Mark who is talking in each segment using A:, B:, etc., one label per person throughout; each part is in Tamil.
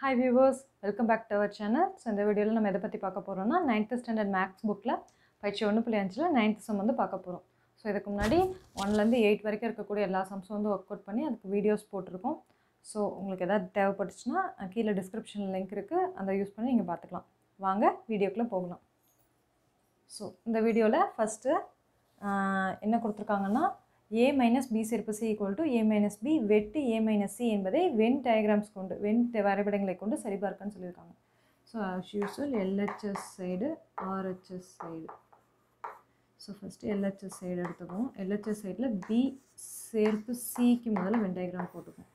A: hi viewers welcome back to our channel so இந்த வீடியோவில் நம்ம எதை பற்றி பார்க்க போகிறோம்னா நைன்த்து ஸ்டாண்டர்ட் மேக்ஸ் புக்கில் பயிற்சி ஒன்று புள்ளி அஞ்சில் நைன்த் சம் வந்து பார்க்க போகிறோம் ஸோ இதுக்கு முன்னாடி ஒன்லேருந்து எயிட் வரைக்கும் இருக்கக்கூடிய எல்லா சம்ஸும் வந்து ஒர்க் அவுட் பண்ணி அதுக்கு வீடியோஸ் போட்டிருக்கோம் ஸோ உங்களுக்கு எதாவது தேவைப்பட்டுச்சுன்னா கீழே டிஸ்கிரிப்ஷனில் லிங்க் இருக்குது அதை யூஸ் பண்ணி நீங்கள் பார்த்துக்கலாம் வாங்க வீடியோக்குள்ளே போகலாம் ஸோ இந்த வீடியோவில் ஃபஸ்ட்டு என்ன கொடுத்துருக்காங்கன்னா ஏ மைனஸ் பி சேர்ப்பு C equal to A minus B வெட்டு ஏ மைனஸ் சி என்பதை வென் டயக்ராம்ஸ் கொண்டு வென் வரைபடங்களை கொண்டு சரிபார்க்கன்னு சொல்லியிருக்காங்க so as usual LHS side RHS side so first LHS side எடுத்துக்குவோம் எல்ஹெச்எஸ் சைடில் பி சேர்ப்பு சிக்கு முதல்ல வென் டயக்ராம் போட்டுக்குவோம்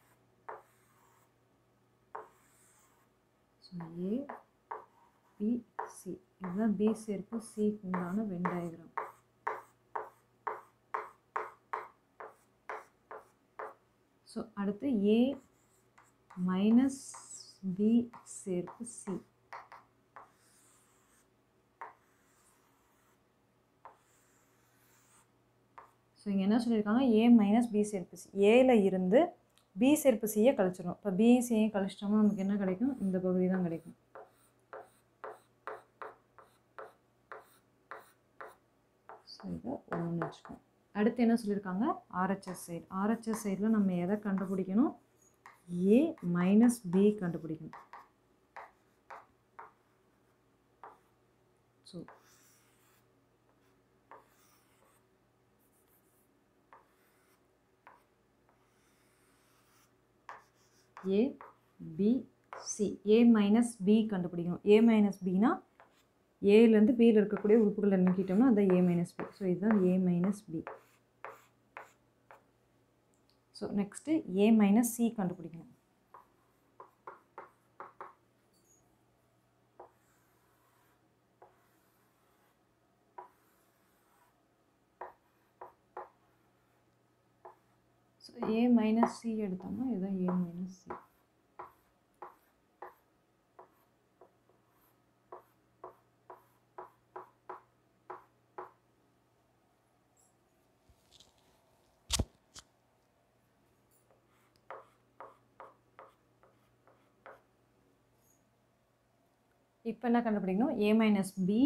A: ஸோ ஏ பி சி இதுதான் பி சேர்ப்பு சிக்கு உண்டான வென் டயக்ராம் ஸோ அடுத்து ஏ மைனஸ் பி சேர்ப்பு சி ஸோ இங்கே என்ன சொல்லியிருக்காங்க ஏ மைனஸ் பி சேர்ப்பு சி ஏல இருந்து பி சேர்ப்பு சியை கழிச்சிடும் இப்போ பி சியை கழிச்சிட்டோம்னா நமக்கு என்ன கிடைக்கும் இந்த பகுதி தான் கிடைக்கும் ஸோ இதை ஒன்று வச்சுக்கோம் அடுத்து என்ன சொல்லியிருக்காங்க ஆர்ஹெச்எஸ் சைடு ஆர்ஹெச்எஸ் சைடில் நம்ம எதை கண்டுபிடிக்கணும் ஏ மைனஸ் பி கண்டுபிடிக்கணும் so A B C A minus B கண்டுபிடிக்கணும் ஏ மைனஸ் பினா ஏலேருந்து பியில் இருக்கக்கூடிய உறுப்புகளை நீக்கிட்டோம்னா அதுதான் ஏ மைனஸ் பி ஸோ இதுதான் A minus B so next A minus C கண்டுபிடிக்கணும் ஸோ ஏ மைனஸ் சி எடுத்தோம்னா இதுதான் ஏ மைனஸ் சி இப்போ என்ன கண்டுபிடிக்கணும் ஏ மைனஸ் பி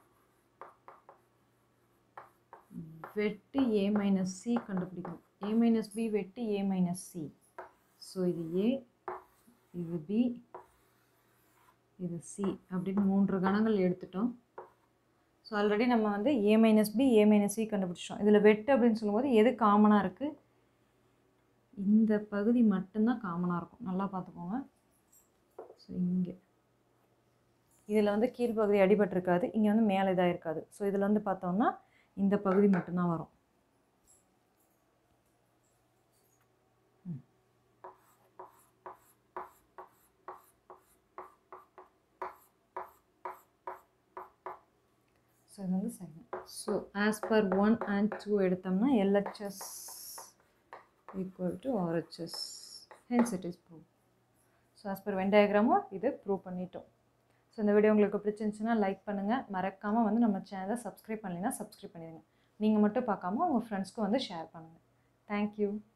A: வெட்டு ஏ மைனஸ் சி கண்டுபிடிக்கணும் ஏ மைனஸ் பி வெட்டு ஏ மைனஸ் சி ஸோ இது ஏ இது பி இது சி அப்படின்னு மூன்று கணங்கள் எடுத்துட்டோம் ஸோ ஆல்ரெடி நம்ம வந்து A minus B A minus C கண்டுபிடிச்சிட்டோம் இதில் வெட்டு அப்படின்னு சொல்லும்போது எது காமனாக இருக்குது இந்த பகுதி மட்டும்தான் காமனாக இருக்கும் நல்லா பார்த்துக்கோங்க ஸோ இங்கே இதில் வந்து கீழ்ப்பகுதி அடிபட்டிருக்காது இங்கே வந்து மேலே இதாக இருக்காது ஸோ இதில் வந்து பார்த்தோம்னா இந்த பகுதி மட்டும்தான் வரும் ஸோ இது வந்து second so as per one and two எடுத்தோம்னா LHS equal to RHS hence it is prove so as per Venn டயக்ராமும் இது ப்ரூவ் பண்ணிட்டோம் ஸோ இந்த வீடியோ உங்களுக்கு பிடிச்சிருந்துச்சுன்னா லைக் பண்ணுங்கள் மறக்காமல் வந்து நம்ம சேனலை சப்ஸ்கிரைப் பண்ணலைன்னா சப்ஸ்கிரைப் பண்ணிடுங்க நீங்கள் மட்டும் பார்க்காம உங்கள் ஃப்ரெண்ட்ஸ்க்கும் வந்து ஷேர் பண்ணுங்கள் தேங்க்யூ